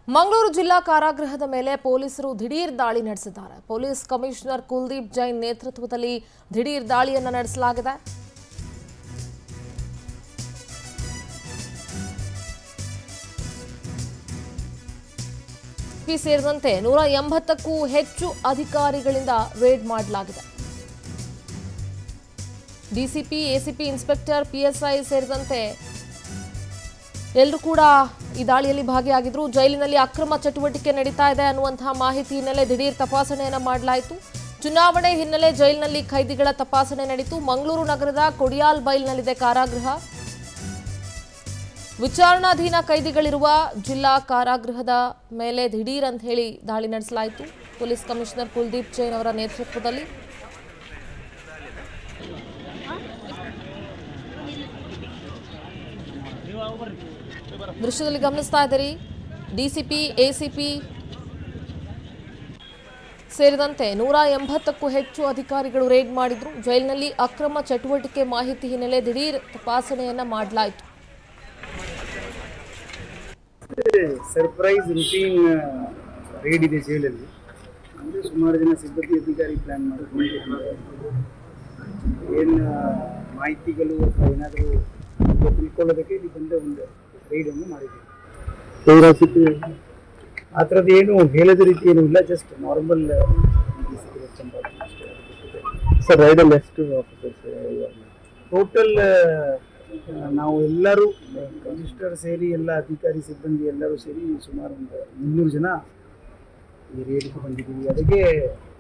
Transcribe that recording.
ಮಂಗಳೂರು ಜಿಲ್ಲಾ ಕಾರಾಗೃಹದ ಮೇಲೆ ಪೊಲೀಸರು ದಿಢೀರ್ ದಾಳಿ ನಡೆಸಿದ್ದಾರೆ ಪೊಲೀಸ್ ಕಮಿಷನರ್ ಕುಲ್ದೀಪ್ ಜೈನ್ ನೇತೃತ್ವದಲ್ಲಿ ದಿಢೀರ್ ದಾಳಿಯನ್ನು ನಡೆಸಲಾಗಿದೆ ಪಿ ಸೇರಿದಂತೆ ನೂರ ಎಂಬತ್ತಕ್ಕೂ ಹೆಚ್ಚು ಅಧಿಕಾರಿಗಳಿಂದ ರೇಡ್ ಮಾಡಲಾಗಿದೆ ಡಿಸಿಪಿ ಎಸಿಪಿ ಇನ್ಸ್ಪೆಕ್ಟರ್ ಪಿಎಸ್ಐ ಸೇರಿದಂತೆ ಎಲ್ಲರೂ ಕೂಡ ಈ ದಾಳಿಯಲ್ಲಿ ಭಾಗಿಯಾಗಿದ್ರು ಜೈಲಿನಲ್ಲಿ ಅಕ್ರಮ ಚಟುವಟಿಕೆ ನಡೀತಾ ಇದೆ ಅನ್ನುವಂತಹ ಮಾಹಿತಿ ಹಿನ್ನೆಲೆ ದಿಢೀರ್ ತಪಾಸಣೆಯನ್ನ ಮಾಡಲಾಯಿತು ಚುನಾವಣೆ ಹಿನ್ನೆಲೆ ಜೈಲಿನಲ್ಲಿ ಖೈದಿಗಳ ತಪಾಸಣೆ ನಡೀತು ಮಂಗಳೂರು ನಗರದ ಕೊಡಿಯಾಲ್ ಬೈಲ್ನಲ್ಲಿದೆ ಕಾರಾಗೃಹ ವಿಚಾರಣಾಧೀನ ಕೈದಿಗಳಿರುವ ಜಿಲ್ಲಾ ಕಾರಾಗೃಹದ ಮೇಲೆ ದಿಢೀರ್ ಅಂತ ಹೇಳಿ ದಾಳಿ ನಡೆಸಲಾಯಿತು ಪೊಲೀಸ್ ಕಮಿಷನರ್ ಕುಲ್ದೀಪ್ ಜೈನ್ ಅವರ ನೇತೃತ್ವದಲ್ಲಿ ದೃಶ್ಯದಲ್ಲಿ ಗಮನಿಸ್ತಾ ಇದ್ದೀರಿ ಡಿಸಿಪಿ ಎಸಿಪಿ ಸೇರಿದಂತೆ ನೂರ ಎಂಬತ್ತಕ್ಕೂ ಹೆಚ್ಚು ಅಧಿಕಾರಿಗಳು ರೇಡ್ ಮಾಡಿದ್ರು ಜೈಲಿನಲ್ಲಿ ಅಕ್ರಮ ಚಟುವಟಿಕೆ ಮಾಹಿತಿ ಹಿನ್ನೆಲೆ ದಿಢೀರ್ ತಪಾಸಣೆಯನ್ನ ಮಾಡಲಾಯಿತು ಸರ್ಪ್ರೈಸ್ ರುಟೀನ್ ರೇಡ್ ಇದೆ ಜೈಲಲ್ಲಿ ಅಂದರೆ ಸುಮಾರು ಜನ ಸಿಬ್ಬಂದಿ ಅಧಿಕಾರಿ ಪ್ಲ್ಯಾನ್ ಮಾಡಿಕೊಂಡು ಏನು ಮಾಹಿತಿಗಳು ಅಥವಾ ಏನಾದರೂ ತಿಳ್ಕೊಳ್ಳೋದಕ್ಕೆ ಇಲ್ಲಿ ಬಂದ ಒಂದು ರೈಡನ್ನು ಮಾಡಿದ್ದೀವಿ ಆ ಥರದ್ದು ಏನು ಹೇಳದ ರೀತಿ ಏನು ಇಲ್ಲ ಜಸ್ಟ್ ನಾರ್ಮಲ್ ಸರ್ ರೈಡಲ್ಲಿ ಎಷ್ಟು ಆಫೀಸರ್ಸ್ ಟೋಟಲ್ ನಾವು ಎಲ್ಲರೂ ಕಮಿಷನರ್ ಸೇರಿ ಎಲ್ಲ ಅಧಿಕಾರಿ ಸಿಬ್ಬಂದಿ ಎಲ್ಲರೂ ಸೇರಿ ಸುಮಾರು ಒಂದು ಮುನ್ನೂರು ಜನ ಈ ರೇಡಿಗೆ ಬಂದಿದ್ದೀವಿ ಅದಕ್ಕೆ